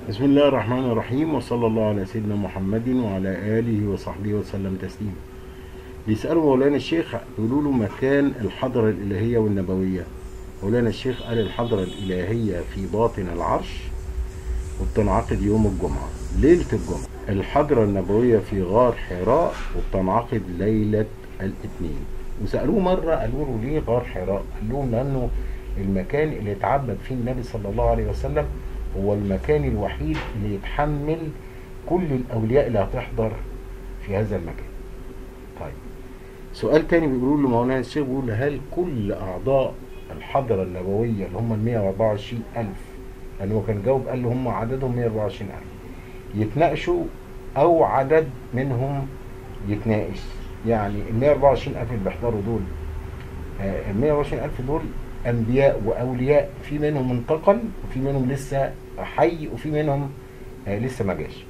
بسم الله الرحمن الرحيم وصلى الله على سيدنا محمد وعلى آله وصحبه وسلم تسليما بيسألوا مولانا الشيخ يقولوا له مكان الحضرة الإلهية والنبوية مولانا الشيخ قال الحضرة الإلهية في باطن العرش وبتنعقد يوم الجمعة ليلة الجمعة الحضرة النبوية في غار حراء وبتنعقد ليلة الاثنين وسألوه مرة قالوا له ليه غار حراء؟ قال لهم لأنه المكان اللي اتعبد فيه النبي صلى الله عليه وسلم هو المكان الوحيد اللي يتحمل كل الأولياء اللي هتحضر في هذا المكان طيب سؤال تاني بيقولوا له مولانا الشيخ بيقول هل كل أعضاء الحضرة النبوية اللي هم ال 124 ألف لأن هو كان جاوب قال له هم عددهم 124 ألف يتناقشوا أو عدد منهم يتناقش يعني ال 124 ألف اللي بيحضروا دول آه، ال 124 ألف دول أنبياء وأولياء في منهم انتقل وفي منهم لسه حي وفي منهم آه، لسه ما جاش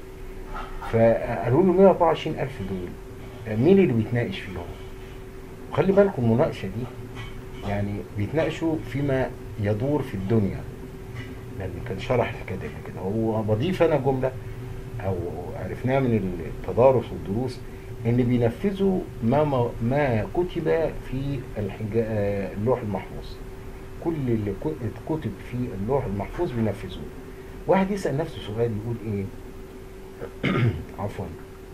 فقالوا له 124 ألف دول آه، مين اللي بيتناقش فيهم وخلي بالكم المناقشة دي يعني بيتناقشوا فيما يدور في الدنيا لأن كان شرح الحكاية دي قبل كده هو بضيف أنا جملة أو عرفناها من التدارس والدروس ان بينفذوا ما ما, ما كتب في الحجا... آه، اللوح المحفوظ كل اللي ك- كتب في اللوح المحفوظ بينفذوه واحد يسأل نفسه سؤال يقول ايه عفوا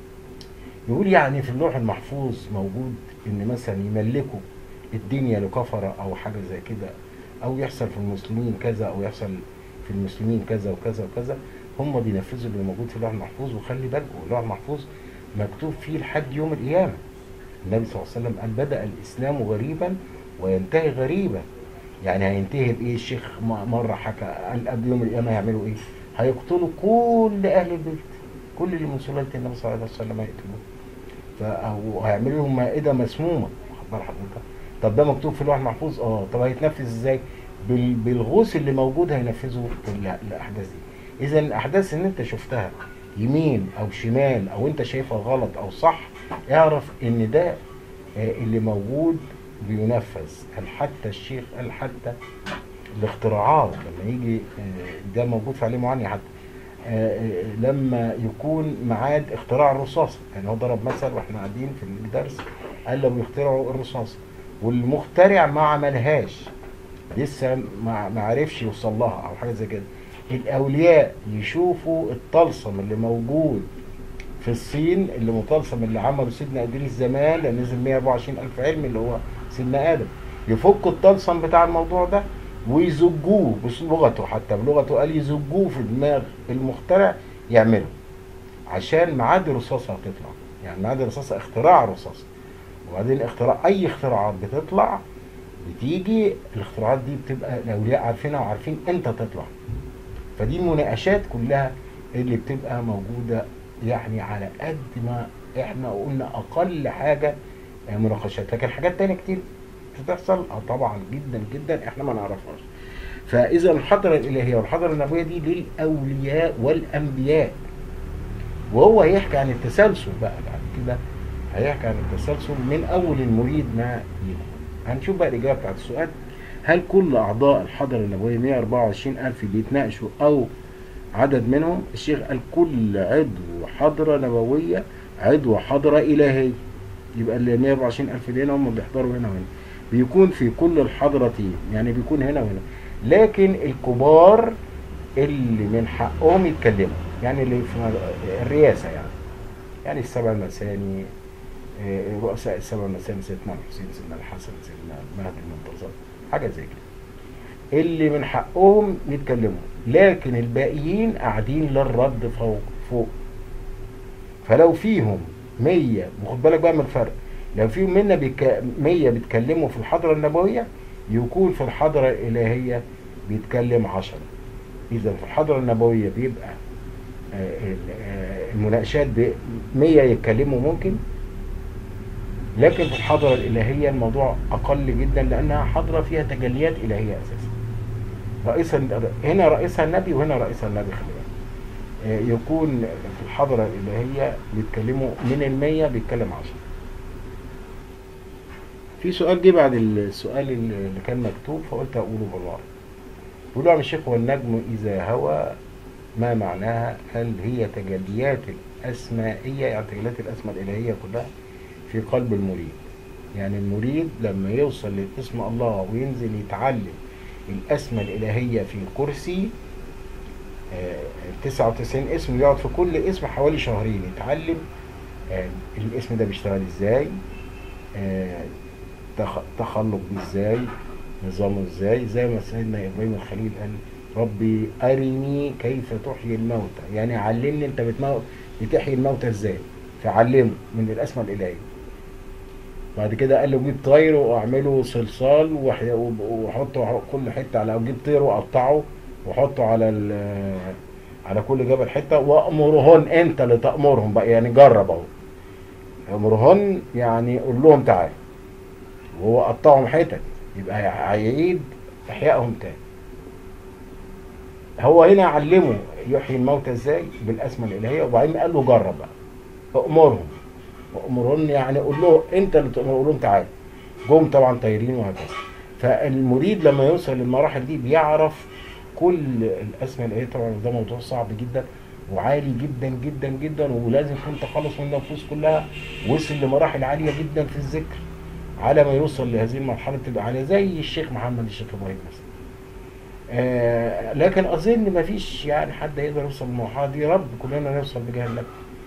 يقول يعني في اللوح المحفوظ موجود ان مثلا يملكوا الدنيا لكفرة او حاجة زي كده او يحصل في المسلمين كذا او يحصل في المسلمين كذا وكذا وكذا هم بينفذوا اللي موجود في اللوح المحفوظ وخلي بالكم اللوح المحفوظ مكتوب فيه لحد يوم القيامة النبي صلى الله عليه وسلم قال بدأ الإسلام غريبا وينتهي غريبا يعني هينتهي بإيه الشيخ م- مرة حكى قال قبل يوم القيامة هيعملوا إيه هيقتلوا كل أهل البيت كل اللي من سلالة النبي صلى الله عليه وسلم هيقتلوه ف- أو هيعملوا لهم مائدة مسمومة واخد بال حضرتك طب ده مكتوب في اللوح المحفوظ اه طب هيتنفذ ازاي بال- بالغوث اللي موجود هينفذوا ال- الاحداث دي اذا الاحداث اللي انت شفتها يمين او شمال او انت شايفها غلط او صح اعرف ان ده آه، اللي موجود بينفذ قال حتى الشيخ قال حتى الاختراعات لما يجي آه، ده موجود في عليه معاني حتى آه، آه، لما يكون ميعاد اختراع الرصاصة يعني هو ضرب مثل واحنا قاعدين في الدرس قال لو يخترعوا الرصاصة والمخترع ما عملهاش لسه ما ما عرفش يوصل لها او حاجه زي كده الاولياء يشوفوا الطلسم اللي موجود في الصين اللي مطلسم اللي عمله سيدنا ادريس زمان لان نزل 124 الف علم اللي هو سيدنا ادم يفكوا الطلسم بتاع الموضوع ده ويزجوه بلغته حتى بلغته قال يزجوه في دماغ المخترع يعمله عشان ميعاد الرصاصه هتطلع يعني ميعاد الرصاصه اختراع الرصاصه وبعدين اختراع اي اختراعات بتطلع بتيجي الاختراعات دي بتبقى الاولياء عارفينها وعارفين امتى تطلع فدي المناقشات كلها اللي بتبقى موجوده يعني على قد ما احنا قلنا اقل حاجه آه، مناقشات لكن حاجات تانية كتير بتحصل اه طبعا جدا جدا احنا ما نعرفهاش فاذا الحضره الالهيه والحضره النبويه دي للاولياء والانبياء وهو هيحكي عن التسلسل بقى بعد كده هيحكي عن التسلسل من اول المريد ما يكون هنشوف بقى الاجابه بتاعت السؤال هل كل اعضاء الحضره النبويه 124 الف بيتناقشوا او عدد منهم الشيخ قال كل عضو حضره نبويه عضو حضره الهيه يبقى ال 124 الف دي هنا هم بيحضروا هنا وهنا بيكون في كل الحضرتين يعني بيكون هنا وهنا لكن الكبار اللي من حقهم يتكلموا يعني اللي في الرئاسه يعني يعني السبع المثاني آه، رؤساء السبع المثاني سيدنا الحسين سيدنا الحسن سيدنا المهدي المنتظر حاجه زي كده اللي من حقهم يتكلموا لكن الباقيين قاعدين للرد فوق فوق فلو فيهم 100 وخد بالك بقى من الفرق لو فيهم منا بيك 100 بيتكلموا في الحضره النبويه يكون في الحضره الالهيه بيتكلم 10 اذا في الحضره النبويه بيبقى آه، ال- آه، المناقشات ب 100 يتكلموا ممكن لكن في الحضره الالهيه الموضوع اقل جدا لانها حضره فيها تجليات الهيه اساسا رئيس هنا رئيسها النبي وهنا رئيسها النبي خلي بالك آه، يكون في الحضره الالهيه بيتكلموا من المية بيتكلم عشرة في سؤال جه بعد السؤال اللي كان مكتوب فقلت اقوله بالمره بيقولوا يا عم الشيخ هو النجم اذا هوى ما معناها قال هي تجليات الأسمائية يعني تجليات الأسماء الإلهية كلها في قلب المريد يعني المريد لما يوصل لاسم الله وينزل يتعلم الأسماء الإلهية في الكرسي آه، 99 اسم يقعد في كل اسم حوالي شهرين يتعلم آه، الاسم ده بيشتغل ازاي آه، تخ- تخلق بيه ازاي نظامه ازاي زي ما سيدنا ابراهيم الخليل قال ربي ارني كيف تحيي الموتى يعني علمني انت بتموت بتحيي الموتى ازاي فعلمه من الاسماء الالهيه بعد كده قال له جيب طير واعمله صلصال وح- وحطه على كل حته على او جيب طير وقطعه وحطه على ال- على كل جبل حته وامرهن انت اللي تامرهم بقى يعني جرب اهو امرهن يعني قول لهم تعالوا وهو قطعهم حتت يبقى هيعيد احيائهم تاني هو هنا علمه يحيي الموتى ازاي بالاسماء الالهيه وبعدين قال له جرب بقى امرهم وامرهن يعني قول له انت اللي تامر قول لهم تعالوا جم طبعا طايرين وهكذا فالمريد لما يوصل للمراحل دي بيعرف كل الاسماء الالهيه طبعا ده موضوع صعب جدا وعالي جدا جدا جدا ولازم يكون تخلص من النفوس كلها وصل لمراحل عاليه جدا في الذكر على ما يوصل لهذه المرحله تبقى عاليه زي الشيخ محمد الشيخ ابراهيم مثلا آه لكن اظن ما فيش يعني حد يقدر يوصل للمرحله دي يا رب كلنا نوصل بجاه النبي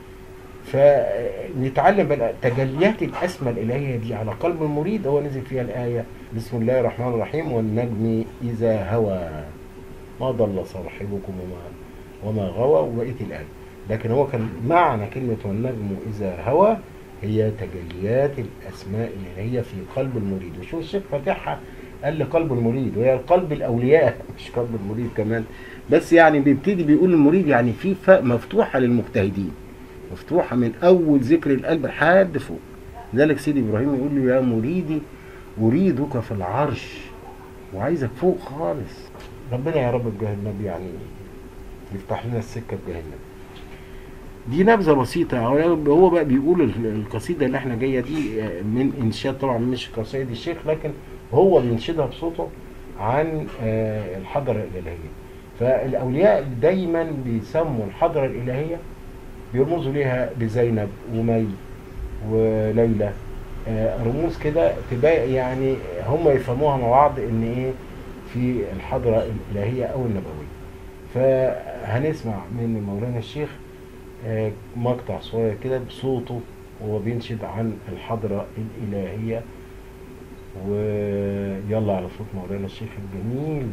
فنتعلم بقى تجليات الاسماء الالهيه دي على قلب المريد هو نزل فيها الايه بسم الله الرحمن الرحيم والنجم اذا هوى ما ضل صاحبكم وما وما غوى وبقيه الايه لكن هو كان معنى كلمه والنجم اذا هوى هي تجليات الاسماء الالهيه في قلب المريد وشوف الشيخ فاتحها قال لقلب المريد وهي القلب الاولياء مش قلب المريد كمان بس يعني بيبتدي بيقول المريد يعني في فاء مفتوحه للمجتهدين مفتوحه من اول ذكر القلب لحد فوق لذلك سيدي ابراهيم يقول له يا مريدي اريدك في العرش وعايزك فوق خالص ربنا يا رب بجاه النبي يعني يفتح لنا السكه بجاه النبي دي نبذه بسيطه هو بقى بيقول ال- القصيده اللي احنا جايه دي آه، من انشاد طبعا مش قصيده الشيخ لكن هو بينشدها بصوته عن آه، الحضره الالهيه فالاولياء دايما بيسموا الحضره الالهيه بيرمزوا ليها بزينب ومي وليلى آه، رموز كده تبقى يعني هم يفهموها مع بعض ان ايه في الحضره الالهيه او النبويه فهنسمع من مولانا الشيخ آه، مقطع صغير كده بصوته وهو بينشد عن الحضره الالهيه ويلا على صوت مولانا الشيخ الجميل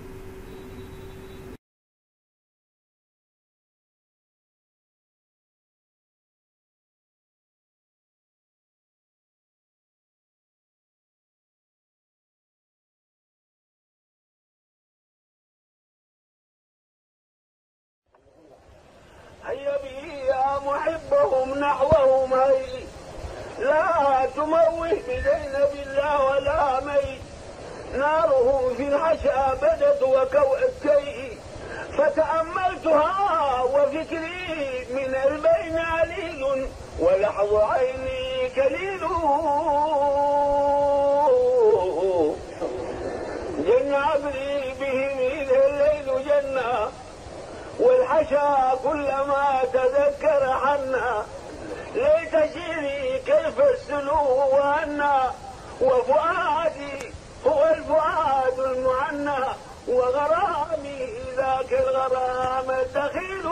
هيا بي يا محبهم نحوهم هي لا تموه بزينب الله ولا مي ناره في الحشا بدت وكوء الكي فتأملتها وفكري من البين عليل ولحظ عيني كليل جن عبري بهم إذا الليل جنّا والحشا كلما تذكر حنا ليت شيري كيف السلو وانا وفؤادي هو الفؤاد المعنى وغرامي ذاك الغرام الدخيل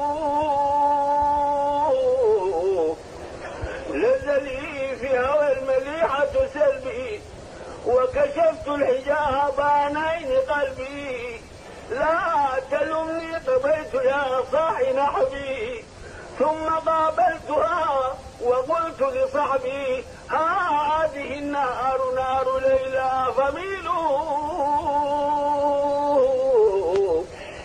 لذ لي في هوى المليحة سلبي وكشفت الحجاب عن عين قلبي لا تلمني قضيت يا صاحي نحبي ثم قابلتها وقلت لصحبي هذه النار نار ليلى فميلوا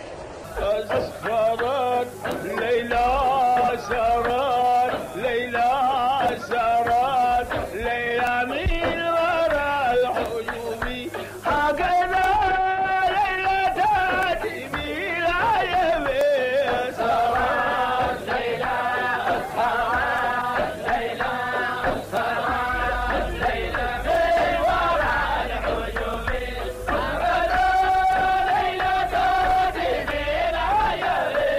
أسفرت ليلى سرت ليلى سرت ليلى من وراء الحجوب هكذا ليلى تاتي بالعجب سرت ليلى سرت ليلى سرت ليلى من وراء الحجوب هكذا ليلى تاتي بالعجب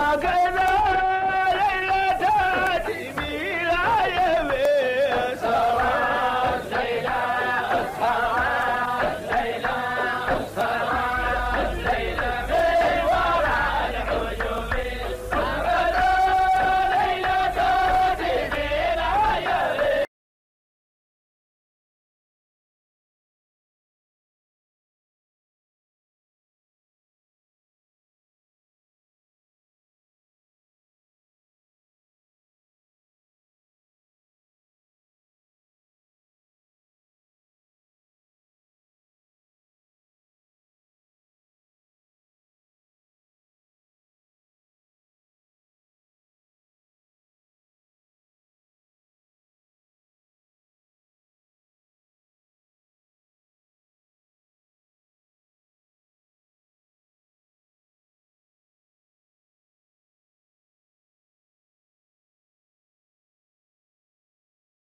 ذاك